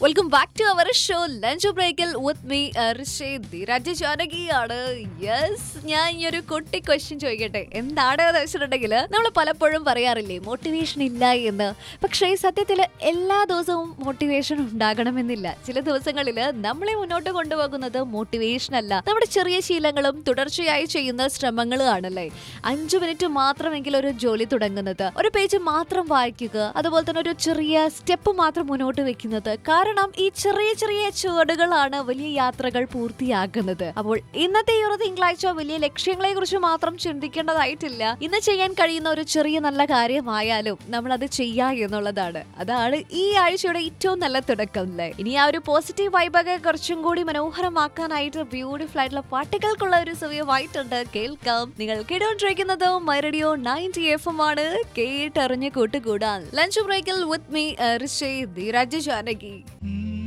welcome back to our show lunch ബ്രേക്കിൽ with me Dheeraj ജാനകിയാണ് yes ഞാൻ ഈ ഒരു കുട്ടി ക്വസ്റ്റ്യൻ ചോദിക്കട്ടെ എന്താണ് എന്ന് വെച്ചിട്ടുണ്ടെങ്കിൽ നമ്മൾ പലപ്പോഴും പറയാറില്ലേ മോട്ടിവേഷൻ ഇല്ല എന്ന് പക്ഷേ സത്യത്തിൽ എല്ലാ ദിവസവും മോട്ടിവേഷൻ ഉണ്ടാകണമെന്നില്ല ചില ദിവസങ്ങളിൽ നമ്മളെ മുന്നോട്ട് കൊണ്ടുപോകുന്നത് മോട്ടിവേഷൻ അല്ല നമ്മുടെ ചെറിയ ശീലങ്ങളും തുടർച്ചയായി ചെയ്യുന്ന ശ്രമങ്ങളും ആണല്ലേ അഞ്ചു മിനിറ്റ് മാത്രമെങ്കിലും ഒരു ജോലി തുടങ്ങുന്നത് ഒരു പേജ് മാത്രം വായിക്കുക അതുപോലെ തന്നെ ഒരു ചെറിയ സ്റ്റെപ്പ് മാത്രം മുന്നോട്ട് വെക്കുന്നത് കാരണം ഈ ചെറിയ ചെറിയ ചുവടുകളാണ് വലിയ യാത്രകൾ പൂർത്തിയാക്കുന്നത് അപ്പോൾ ഇന്നത്തെ ഈ ഒരു തിങ്കളാഴ്ച വലിയ ലക്ഷ്യങ്ങളെ കുറിച്ച് മാത്രം ചിന്തിക്കേണ്ടതായിട്ടില്ല ഇന്ന് ചെയ്യാൻ കഴിയുന്ന ഒരു ചെറിയ നല്ല കാര്യമായാലും നമ്മൾ അത് ചെയ്യുക എന്നുള്ളതാണ് അതാണ് ഈ ആഴ്ചയുടെ ഏറ്റവും നല്ല തുടക്കം അല്ലേ ഇനി ആ ഒരു പോസിറ്റീവ് വൈബൊക്കെ കുറച്ചും കൂടി മനോഹരമാക്കാനായിട്ട് ബ്യൂട്ടിഫുൾ ആയിട്ടുള്ള പാട്ടുകൾക്കുള്ള ഒരു സമയമായിട്ടുണ്ട് കേൾക്കാം നിങ്ങൾ കേട്ടോണ്ടിരിക്കുന്നത് my radio ninety F M ആണ് കേട്ടറിഞ്ഞ് കൂട്ടുകൂടാൻ ലഞ്ച് ബ്രേക്കിൽ വിത്ത് മീ ഋഷി ധീരാജ് ജാനകി